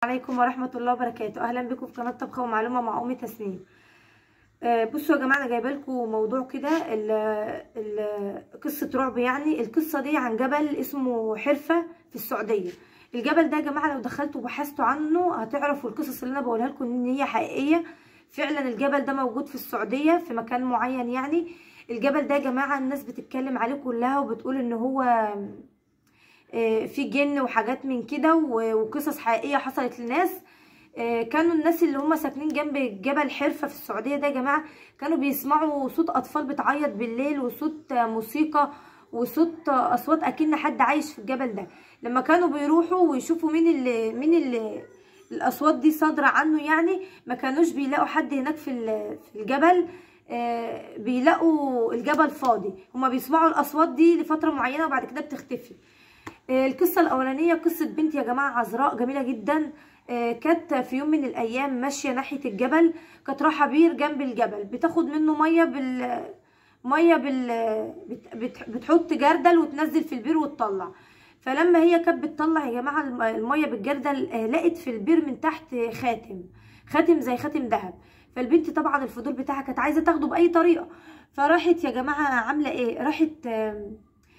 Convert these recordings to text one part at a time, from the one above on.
عليكم ورحمة الله وبركاته أهلا بكم في قناة طبخة ومعلومة مع أمي تسنيم آه، بصوا يا جماعة أنا جايبة لكم موضوع كده ال- ال- قصة رعب يعني القصة دي عن جبل اسمه حرفة في السعودية الجبل ده يا جماعة لو دخلتوا وبحثتوا عنه هتعرفوا القصص اللي أنا بقولها لكم إن هي حقيقية فعلا الجبل ده موجود في السعودية في مكان معين يعني الجبل ده يا جماعة الناس بتتكلم عليه كلها وبتقول إن هو آه، في جن وحاجات من كده و- وقصص حقيقيه حصلت لناس آه، كانوا الناس اللي هم ساكنين جنب جبل حرفه في السعوديه ده يا جماعه كانوا بيسمعوا صوت اطفال بتعيط بالليل وصوت آه، موسيقى وصوت آه، اصوات اكن حد عايش في الجبل ده لما كانوا بيروحوا ويشوفوا مين اللي مين اللي الاصوات دي صادره عنه يعني ما كانوش بيلاقوا حد هناك في ال- في الجبل آه، بيلاقوا الجبل فاضي هما بيسمعوا الاصوات دي لفتره معينه وبعد كده بتختفي آه، القصة الأولانية قصة بنت يا جماعة عذراء جميلة جدا آه، كانت في يوم من الأيام ماشية ناحية الجبل كانت رايحة بير جنب الجبل بتاخد منه مية بال مية بال بت... بت... بتحط جردل وتنزل في البير وتطلع فلما هي كانت بتطلع يا جماعة الم- المية بالجردل آه، لقت في البير من تحت خاتم خاتم زي خاتم ذهب فالبنت طبعا الفضول بتاعها كانت عايزة تاخده بأي طريقة فراحت يا جماعة عاملة ايه راحت آم،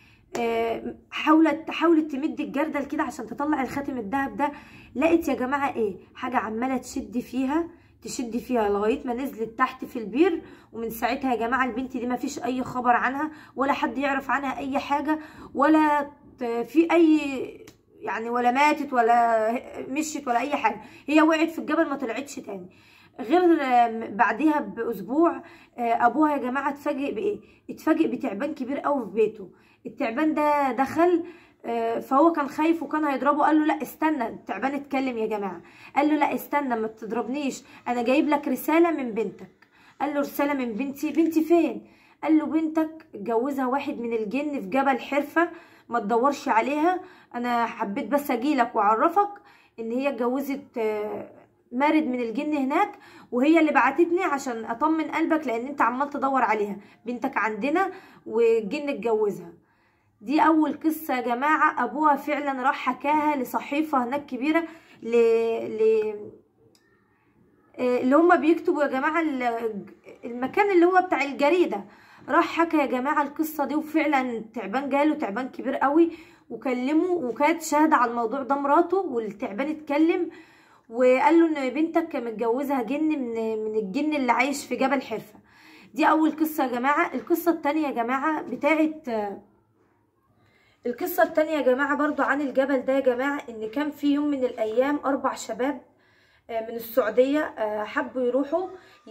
آه، حاولت حاولت تمد الجردل كده عشان تطلع الخاتم الذهب ده لقيت يا جماعه ايه حاجه عماله تشد فيها تشد فيها لغايه ما نزلت تحت في البير ومن ساعتها يا جماعه البنت دي ما فيش اي خبر عنها ولا حد يعرف عنها اي حاجه ولا ت- في اي يعني ولا ماتت ولا مشيت ولا اي حاجه هي وقعت في الجبل ما طلعتش تاني غير آم، بعدها باسبوع آه، ابوها يا جماعه اتفاجئ بايه اتفاجئ بتعبان كبير قوي في بيته التعبان ده دخل آه، فهو كان خايف وكان هيضربه قال له لا استنى التعبان اتكلم يا جماعه قال له لا استنى ما تضربنيش انا جايب لك رساله من بنتك قال له رساله من بنتي بنتي فين قال له بنتك اتجوزها واحد من الجن في جبل حرفه ما تدورش عليها انا حبيت بس اجيلك واعرفك ان هي اتجوزت آه، مارد من الجن هناك وهي اللي بعتتني عشان اطمن قلبك لان انت عمال تدور عليها بنتك عندنا والجن اتجوزها دي اول قصه يا جماعه ابوها فعلا راح حكاها لصحيفه هناك كبيره ل... ل... آه، اللي هما بيكتبوا يا جماعه ال- المكان اللي هو بتاع الجريده راح حكى يا جماعه القصه دي وفعلا التعبان جاله تعبان كبير قوي وكلمه وكانت شاهده على الموضوع ده مراته والتعبان اتكلم وقال له ان بنتك متجوزها جن من من الجن اللي عايش في جبل حرفه دي اول قصه يا جماعه القصه التانية يا جماعه بتاعت آه، القصة التانية يا جماعة برضو عن الجبل ده يا جماعة ان كان في يوم من الايام اربع شباب آه، من السعودية آه، حبوا يروحوا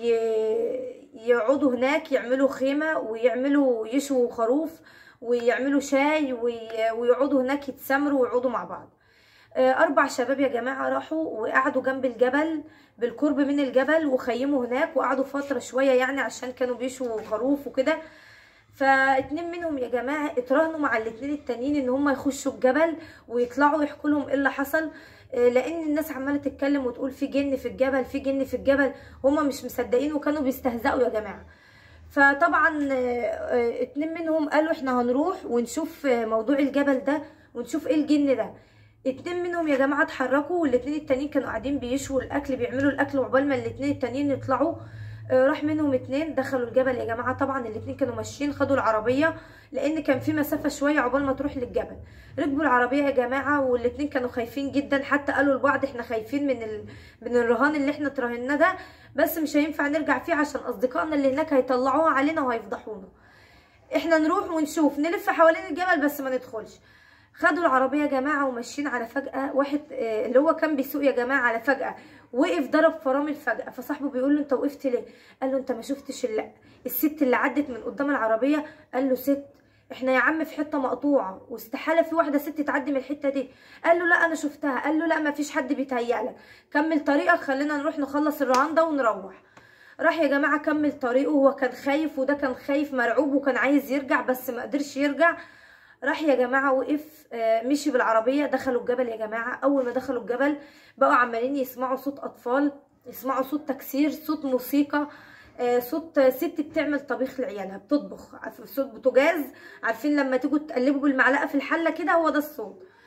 ي- يقعدوا هناك يعملوا خيمة ويعملوا يشوا خروف ويعملوا شاي وي- ويقعدوا هناك يتسامروا ويقعدوا مع بعض آه، أربع شباب يا جماعة راحوا وقعدوا جنب الجبل بالقرب من الجبل وخيموا هناك وقعدوا فترة شوية يعني عشان كانوا بيشوا خروف وكده فاتنين منهم يا جماعه اتراهنوا مع الاتنين التانيين ان هم يخشوا الجبل ويطلعوا يحكوا لهم ايه اللي حصل آه، لان الناس عماله تتكلم وتقول في جن في الجبل في جن في الجبل هم مش مصدقين وكانوا بيستهزئوا يا جماعه فطبعا آه، آه، اتنين منهم قالوا احنا هنروح ونشوف آه، موضوع الجبل ده ونشوف ايه الجن ده اتنين منهم يا جماعه اتحركوا والاتنين التانيين كانوا قاعدين بيشوا الاكل بيعملوا الاكل وعقبال ما الاتنين التانيين يطلعوا آه، راح منهم اتنين دخلوا الجبل يا جماعه طبعا الاتنين كانوا ماشيين خدوا العربيه لان كان في مسافه شويه عقبال ما تروح للجبل ركبوا العربيه يا جماعه والاتنين كانوا خايفين جدا حتى قالوا لبعض احنا خايفين من ال... من الرهان اللي احنا تراهناه ده بس مش هينفع نرجع فيه عشان اصدقائنا اللي هناك هيطلعوها علينا وهيفضحونا احنا نروح ونشوف نلف حوالين الجبل بس ما ندخلش خدوا العربيه يا جماعه وماشيين على فجاه واحد آه، اللي هو كان بيسوق يا جماعه على فجاه وقف ضرب فرامل فجاه فصاحبه بيقول له انت وقفت ليه قال له انت ما شفتش ال- الست اللي عدت من قدام العربيه قال له ست احنا يا عم في حته مقطوعه واستحاله في واحده ست تعدي من الحته دي قال له لا انا شفتها قال له لا ما فيش حد بيتهيألك كمل طريقك خلينا نروح نخلص الرهان ده ونروح راح يا جماعه كمل طريقه هو كان خايف وده كان خايف مرعوب وكان عايز يرجع بس ما قدرش يرجع راح يا جماعه وقف آه، مشي بالعربيه دخلوا الجبل يا جماعه اول ما دخلوا الجبل بقوا عمالين يسمعوا صوت اطفال يسمعوا صوت تكسير صوت موسيقى آه، صوت ست بتعمل طبيخ لعيالها بتطبخ عارف- صوت بوتاجاز عارفين لما تيجوا تقلبوا بالمعلقه في الحله كده هو ده الصوت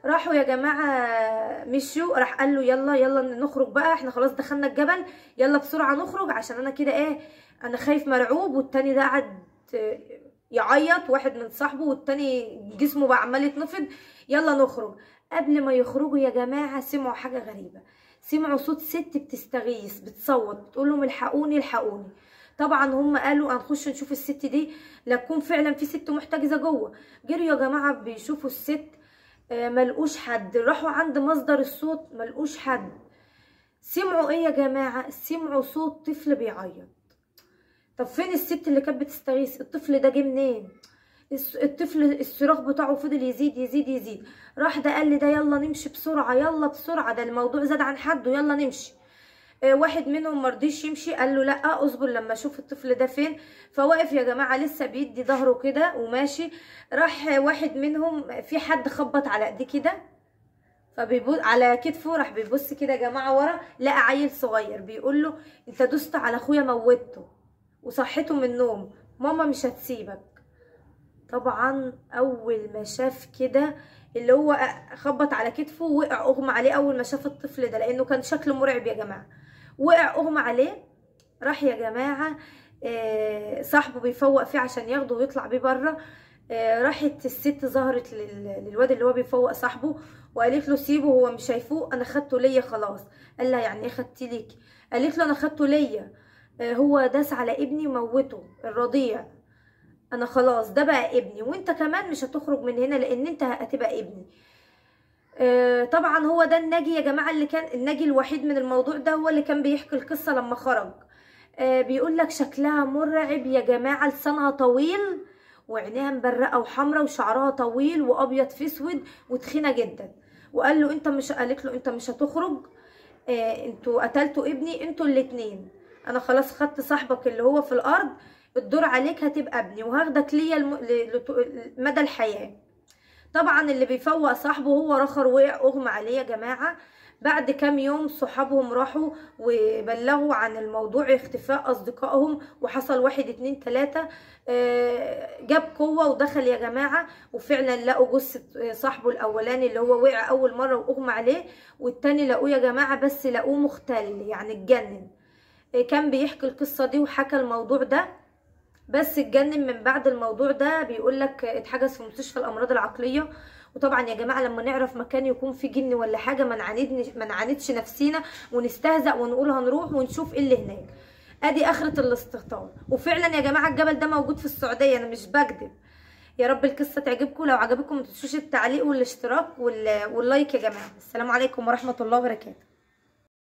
راحوا يا جماعه مشوا راح قال له يلا يلا نخرج بقى احنا خلاص دخلنا الجبل يلا بسرعه نخرج عشان انا كده ايه انا خايف مرعوب والتاني ده قعد آه، يعيط واحد من صاحبه والتاني جسمه بقى عمال يتنفض يلا نخرج قبل ما يخرجوا يا جماعه سمعوا حاجه غريبه سمعوا صوت ست بتستغيث بتصوت بتقول لهم الحقوني الحقوني طبعا هم قالوا هنخش نشوف الست دي لا تكون فعلا في ست محتجزه جوه جريوا يا جماعه بيشوفوا الست آه، ملقوش حد راحوا عند مصدر الصوت ملقوش حد سمعوا ايه يا جماعه سمعوا صوت طفل بيعيط طب فين الست اللي كانت بتستغيث الطفل ده جه منين الس- الطفل الصراخ بتاعه فضل يزيد يزيد يزيد راح ده قال لي ده يلا نمشي بسرعه يلا بسرعه ده الموضوع زاد عن حده يلا نمشي آه، واحد منهم مرضيش يمشي قال له لا اصبر لما اشوف الطفل ده فين فواقف يا جماعه لسه بيدي ظهره كده وماشي راح واحد منهم في حد خبط على ايديه كده فبيبص على كتفه راح بيبص كده يا جماعه ورا لقى عيل صغير بيقول له انت دوست على اخويا موتته وصحته من النوم ماما مش هتسيبك طبعا اول ما شاف كده اللي هو خبط على كتفه وقع اغمى عليه اول ما شاف الطفل ده لانه كان شكله مرعب يا جماعه وقع اغمى عليه راح يا جماعه آه، صاحبه بيفوق فيه عشان ياخده ويطلع بيه بره آه، راحت الست ظهرت لل- للواد اللي هو بيفوق صاحبه وقالت له سيبه هو مش هيفوق انا خدته ليا خلاص قال لها يعني ايه خدتي ليكي قالت له انا خدته ليا آه، هو داس على ابني وموته الرضيع انا خلاص ده بقى ابني وانت كمان مش هتخرج من هنا لان انت هتبقى ابني آه، طبعا هو ده الناجي يا جماعه اللي كان الناجي الوحيد من الموضوع ده هو اللي كان بيحكي القصه لما خرج آه، بيقول لك شكلها مرعب يا جماعه لسانها طويل وعينيها مبرقه وحمرا وشعرها طويل وابيض في اسود وتخينه جدا وقال له انت مش قالت له انت مش هتخرج آه، انتوا قتلتوا ابني انتوا الاتنين انا خلاص خدت صاحبك اللي هو في الارض الدور عليك هتبقى ابني وهاخدك ليا الم... ل... لط- مدى الحياه طبعا اللي بيفوق صاحبه هو رخر وقع اغمى عليه يا جماعه بعد كام يوم صحابهم راحوا وبلغوا عن الموضوع اختفاء اصدقائهم وحصل واحد اتنين تلاتة آه، جاب قوة ودخل يا جماعة وفعلا لقوا جثة صاحبه الاولاني اللي هو وقع اول مرة واغمى عليه والتاني لقوه يا جماعة بس لقوه مختل يعني اتجنن آه، كان بيحكي القصة دي وحكى الموضوع ده بس اتجنن من بعد الموضوع ده بيقول لك اتحجز في مستشفى الامراض العقليه وطبعا يا جماعه لما نعرف مكان يكون فيه جن ولا حاجه ما نعاندنش ما نعاندش نفسينا ونستهزأ ونقول هنروح ونشوف ايه اللي هناك ادي اخره الاستهتار وفعلا يا جماعه الجبل ده موجود في السعوديه انا مش بكذب يا رب القصه تعجبكم لو عجبتكم ما تنسوش التعليق والاشتراك وال- واللايك يا جماعه السلام عليكم ورحمه الله وبركاته